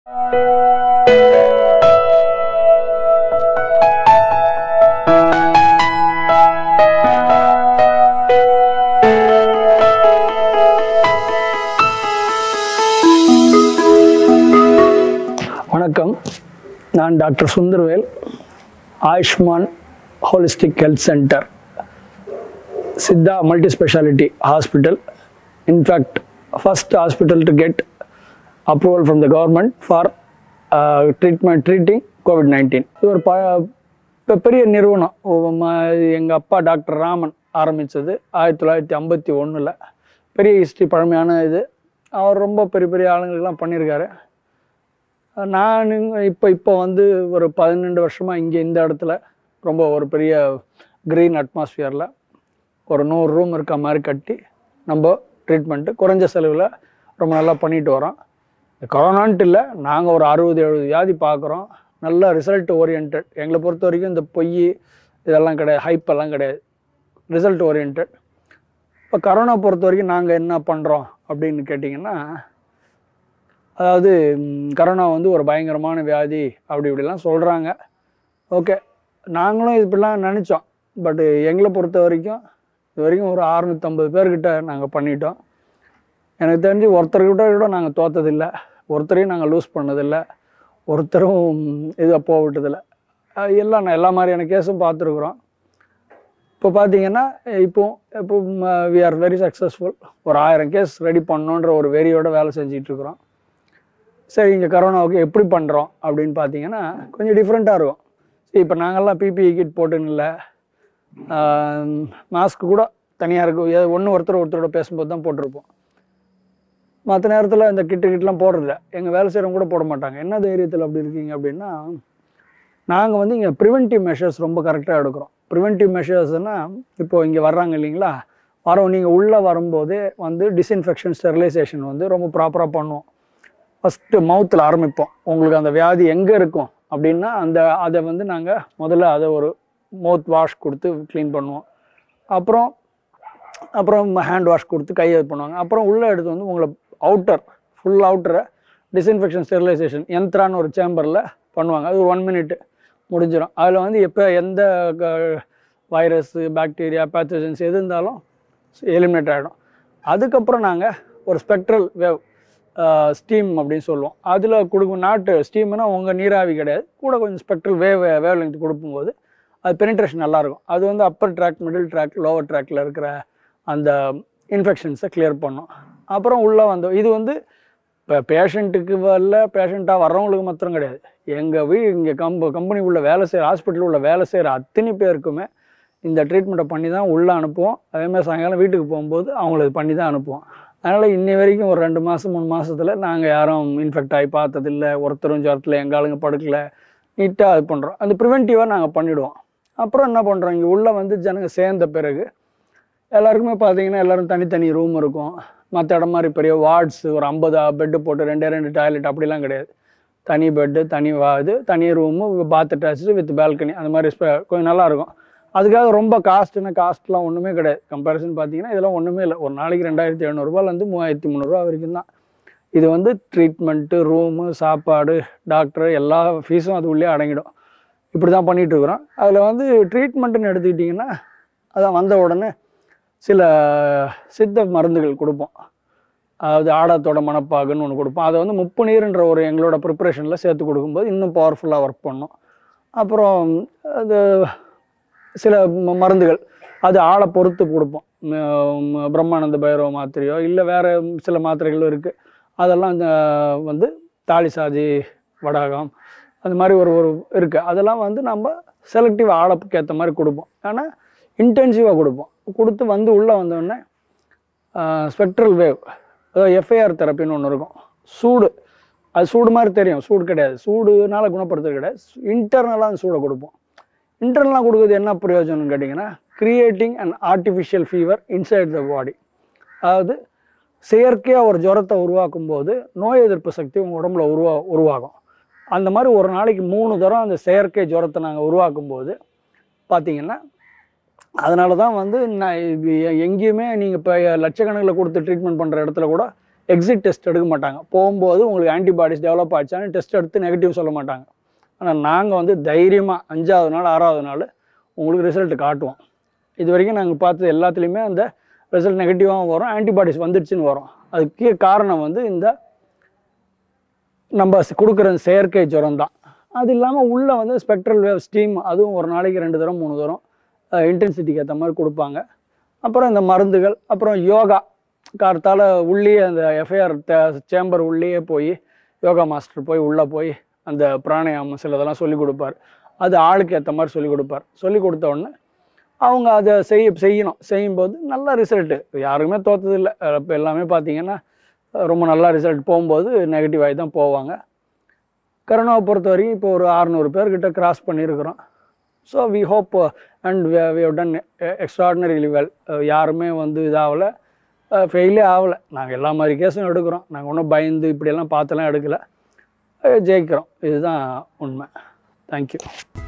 வணக்கம் நான் doctor Sundarvel Ayushman holistic health centre Siddha multi speciality hospital in fact first hospital to get approval from the government for treatment treating covid nineteen இது ஒரு ப பெ- பெரிய நிறுவனம் எங்கள் அப்பா டாக்டர் ராமன் ஆரம்பித்தது ஆயிரத்தி தொள்ளாயிரத்தி ஐம்பத்தி ஒன்றில் பெரிய ஹிஸ்ட்ரி பழமையான இது அவர் ரொம்ப பெரிய பெரிய ஆளுங்களுக்கெல்லாம் பண்ணியிருக்காரு நான் இப்போ இப்போ வந்து ஒரு பதினெண்டு வருஷமாக இங்கே இந்த இடத்துல ரொம்ப ஒரு பெரிய க்ரீன் அட்மாஸ்ஃபியரில் ஒரு நூறு ரூம் இருக்க மாதிரி கட்டி நம்ம ட்ரீட்மெண்ட்டு குறைஞ்ச செலவில் ரொம்ப நல்லா பண்ணிட்டு வரோம் கொரோனான்ட்டு இல்லை நாங்கள் ஒரு அறுபது எழுபது வியாதி பார்க்குறோம் நல்ல ரிசல்ட் ஓரியன்ட் எங்களை பொறுத்த வரைக்கும் இந்த பொய் இதெல்லாம் கிடையாது ஹைப் எல்லாம் கிடையாது ரிசல்ட் ஓரியன்ட் இப்போ கரோனா பொறுத்த வரைக்கும் நாங்கள் என்ன பண்ணுறோம் அப்படின்னு கேட்டிங்கன்னா அதாவது ம், கரோனா வந்து ஒரு பயங்கரமான வியாதி அப்படி இப்படிலாம் சொல்கிறாங்க ஓகே நாங்களும் இப்படிலாம் நினச்சோம் பட் எங்களை பொறுத்த வரைக்கும் இது வரைக்கும் ஒரு அறுநூற்றம்பது பேர்கிட்ட நாங்கள் பண்ணிட்டோம் எனக்கு தெரிஞ்சு ஒருத்தர்கிட்ட கூட நாங்கள் தோத்ததில்லை ஒருத்தரையும் நாங்கள் லூஸ் பண்ணதில்லை ஒருத்தரும் இதை போக விட்டதில்லை அஹ் எல்லாம் நான் எல்லா மாதிரியான கேஸும் பார்த்துருக்குறோம் இப்போ பார்த்தீங்கன்னா இப்போ இப்போ வி ஆர் வெரி சக்ஸஸ்ஃபுல் ஒரு ஆயிரம் கேஸ் ரெடி பண்ணோன்ற ஒரு வெறியோட வேலை செஞ்சுட்டு இருக்கிறோம் சரி இங்கே கரோனாவுக்கு எப்படி பண்ணுறோம் அப்படின்னு பார்த்தீங்கன்னா கொஞ்சம் டிஃப்ரெண்ட்டாக இருக்கும் சரி இப்போ நாங்கள்லாம் பிபிஇ கிட் போட்டுன்னு இல்லை மாஸ்க் கூட தனியாக இருக்கும் ஒன்று ஒருத்தர் ஒருத்தரோட பேசும்போது தான் போட்டிருப்போம் மற்ற நேரத்தில் இந்த கிட்டு கிட்லாம் போடுறதில்ல எங்கள் வேலை செய்கிறவங்க கூட போட மாட்டாங்க என்ன தைரியத்தில் அப்படி இருக்கீங்க அப்படின்னா நாங்கள் வந்து இங்கே ப்ரிவென்டிவ் மெஷர்ஸ் ரொம்ப கரெக்டாக எடுக்கிறோம் ப்ரிவென்டிவ் மெஷர்ஸ்னால் இப்போ இங்கே வர்றாங்க இல்லைங்களா வரோம் நீங்கள் உள்ளே வரும்போதே வந்து டிஸ்இன்ஃபெக்ஷன் ஸ்டெரிலைசேஷன் வந்து ரொம்ப ப்ராப்பராக பண்ணுவோம் ஃபஸ்ட்டு மவுத்தில் ஆரம்பிப்போம் உங்களுக்கு அந்த வியாதி எங்கே இருக்கும் அப்படின்னா அந்த அதை வந்து நாங்கள் முதல்ல அதை ஒரு மவுத் வாஷ் கொடுத்து க்ளீன் பண்ணுவோம் அப்புறம் அப்புறம் ஹேண்ட் வாஷ் கொடுத்து கையை இது பண்ணுவாங்க அப்புறம் உள்ளே எடுத்து வந்து உங்களை அவுட்டர் ஃபுல் அவுட்டரை டிஸ்இன்ஃபெக்ஷன் ஸ்டெரிலைசேஷன் யந்த்ரான்னு ஒரு சேம்பரில் பண்ணுவாங்க அது ஒரு ஒன் மினிட் முடிஞ்சிடும் அதில் வந்து எப்போ எந்த வைரஸ் பாக்டீரியா பேத்தஜன்ஸ் எது இருந்தாலும் எலிமினேட் ஆகிடும் அதுக்கப்புறம் நாங்கள் ஒரு ஸ்பெக்ட்ரல் வேவ் ஸ்டீம் அப்படின்னு சொல்லுவோம் அதில் கொடுக்கும் நாட்டு ஸ்டீம்னா உங்கள் நீராவி கிடையாது கூட கொஞ்சம் ஸ்பெக்ட்ரல் வேவ் வேவ் லெங்க் கொடுக்கும்போது அது பெனிட்ரேஷன் நல்லாயிருக்கும் அது வந்து upper tract middle tract lower ட்ராக்கில் இருக்கிற அந்த இன்ஃபெக்ஷன்ஸை கிளியர் பண்ணும் அப்புறம் உள்ளே வந்தோம் இது வந்து இப்போ பேஷண்ட்டுக்கு வரல பேஷண்ட்டாக வர்றவங்களுக்கு மாத்திரம் கிடையாது எங்கள் வீ இங்கே கம்ப கம்பெனி உள்ள வேலை செய்கிற ஹாஸ்பிட்டல் உள்ள வேலை செய்கிற அத்தனை பேருக்குமே இந்த ட்ரீட்மெண்ட்டை பண்ணி தான் உள்ளே அனுப்புவோம் அதேமாதிரி சாயங்காலம் வீட்டுக்கு போகும்போது அவங்களுக்கு பண்ணி தான் அனுப்புவோம் அதனால் இன்னி வரைக்கும் ஒரு ரெண்டு மாதம் மூணு மாதத்தில் நாங்கள் யாரும் இன்ஃபெக்ட் ஆகி பார்த்ததில்ல ஒருத்தரும் ஜுரத்தில் எங்கள் ஆளுங்க படுக்கல நீட்டாக இது பண்ணுறோம் அந்த ப்ரிவென்டிவாக நாங்கள் பண்ணிவிடுவோம் அப்புறம் என்ன பண்ணுறோம் இங்கே உள்ளே வந்து ஜனங்க சேர்ந்த பிறகு எல்லாருக்குமே பார்த்தீங்கன்னா எல்லாரும் தனித்தனி ரூம் இருக்கும் மற்ற இடம் மாதிரி பெரிய வார்ட்ஸ் ஒரு ஐம்பது பெட்டு போட்டு ரெண்டே ரெண்டு டாய்லெட் அப்படிலாம் கிடையாது தனி பெட்டு தனி வா இது தனி room bath attach with balcony அந்த மாதிரி ஸ்ப- கொஞ்சம் நல்லா இருக்கும் அதுக்காக ரொம்ப காஸ்ட்னா காஸ்ட்லாம் ஒன்றுமே கிடையாது கம்பேரிசன் பார்த்தீங்கன்னா இதெல்லாம் ஒன்றுமே இல்லை ஒரு நாளைக்கு ரெண்டாயிரத்தி எழுநூறுபாலேருந்து மூவாயிரத்தி முந்நூறுரூவா வரைக்கும் தான் இது வந்து ட்ரீட்மெண்ட்டு ரூமு சாப்பாடு டாக்டர் எல்லா ஃபீஸும் அது உள்ளே அடங்கிடும் இப்படி தான் பண்ணிட்டு இருக்கிறோம் அதில் வந்து ட்ரீட்மெண்ட்டுன்னு எடுத்துக்கிட்டிங்கன்னா அதான் வந்த உடனே சில சித்த மருந்துகள் கொடுப்போம் அதாவது ஆடாத்தோட மணப்பாகுன்னு ஒன்று கொடுப்போம் அதை வந்து முப்புநீர்ன்ற ஒரு எங்களோட ப்ரிப்பரேஷனில் சேர்த்து கொடுக்கும்போது இன்னும் பவர்ஃபுல்லாக ஒர்க் பண்ணும் அப்புறம் அது சில ம- மருந்துகள் அது ஆளை பொறுத்து கொடுப்போம் ம- பிரம்மானந்த பைரவ மாத்திரையோ இல்லை வேறு சில மாத்திரைகளும் இருக்குது அதெல்லாம் இந்த வந்து தாலி சாதி வடாகம் அந்த மாதிரி ஒரு ஒரு இருக்குது அதெல்லாம் வந்து நம்ம செலக்டிவ் ஆளுக்கு ஏற்ற மாதிரி கொடுப்போம் ஆனால் இன்டென்சிவாக கொடுப்போம் கொடுத்து வந்து உள்ளே வந்தோடனே ஸ்பெக்ட்ரல் வேவ் அதாவது எஃப்ஐஆர் தெரப்பின்னு ஒன்று இருக்கும் சூடு அது சூடு மாதிரி தெரியும் சூடு கிடையாது சூடுனால குணப்படுத்துறது கிடையாது இன்டர்னலாக அந்த சூடை கொடுப்போம் இன்டர்னலாக கொடுக்குறது என்ன பிரயோஜனம்னு கேட்டிங்கன்னா creating and artificial fever inside the body அதாவது செயற்கையாக ஒரு ஜுரத்தை உருவாக்கும் போது நோய் எதிர்ப்பு சக்தி உங்கள் உடம்புல உருவா உருவாகும் அந்த மாதிரி ஒரு நாளைக்கு மூணு தரம் அந்த செயற்கை ஜுரத்தை நாங்கள் உருவாக்கும் போது பார்த்தீங்கன்னா அதனால தான் வந்து நான் இது எ- எங்கேயுமே நீங்கள் இப்போ லட்சக்கணக்கில் கொடுத்து ட்ரீட்மெண்ட் பண்ணுற இடத்துல கூட எக்ஸிட் டெஸ்ட் எடுக்க மாட்டாங்க போகும்போது உங்களுக்கு ஆன்டிபாடிஸ் டெவலப் ஆச்சான்னு டெஸ்ட் எடுத்து நெகட்டிவ் சொல்ல மாட்டாங்க ஆனால் நாங்கள் வந்து தைரியமாக அஞ்சாவது நாள் ஆறாவது நாள் உங்களுக்கு ரிசல்ட் காட்டுவோம் இது வரைக்கும் நாங்கள் பார்த்தது எல்லாத்துலேயுமே அந்த ரிசல்ட் நெகட்டிவாகவும் வரும் ஆன்டிபாடிஸ் வந்துடுச்சுன்னு வரும் அதுக்கு காரணம் வந்து இந்த நம்ம கொடுக்குற செயற்கை ஜுரம் தான் அது இல்லாமல் உள்ளே வந்து ஸ்பெக்ட்ரல் வேவ் ஸ்டீம் அதுவும் ஒரு நாளைக்கு ரெண்டு தரம் மூணு தரம் இன்டென்சிட்டிக்கு ஏற்ற மாதிரி கொடுப்பாங்க அப்புறம் இந்த மருந்துகள் அப்புறம் யோகா கார்த்தால உள்ளே அந்த எஃப்ஐஆர் சேம்பர் உள்ளேயே போய் யோகா மாஸ்டர் போய் உள்ளே போய் அந்த பிராணாயாமம் சிலதெல்லாம் சொல்லி கொடுப்பார் அது ஆளுக்கு ஏற்ற மாதிரி சொல்லி கொடுப்பார் சொல்லி கொடுத்த உடனே அவங்க அதை செய்ய செய்யணும் செய்யும்போது நல்ல ரிசல்ட்டு யாருக்குமே தோத்ததில்லை இப்போ எல்லாமே பார்த்தீங்கன்னா அஹ் ரொம்ப நல்ல ரிசல்ட் போகும்போது நெகட்டிவ் ஆகி தான் போவாங்க கரோனாவை பொறுத்த வரைக்கும் இப்போ ஒரு அறநூறு பேர்கிட்ட கிராஸ் பண்ணியிருக்கிறோம் so we hope and we have done extraordinarily well யாருமே வந்து இதாகலை ஃபெயிலே ஆகலை நாங்கள் எல்லா மாதிரி கேஸும் எடுக்கிறோம் நாங்கள் ஒன்றும் பயந்து இப்படியெல்லாம் பார்த்தெல்லாம் எடுக்கலை அஹ் ஜெயிக்கிறோம் இதுதான் உண்மை தேங்க்யூ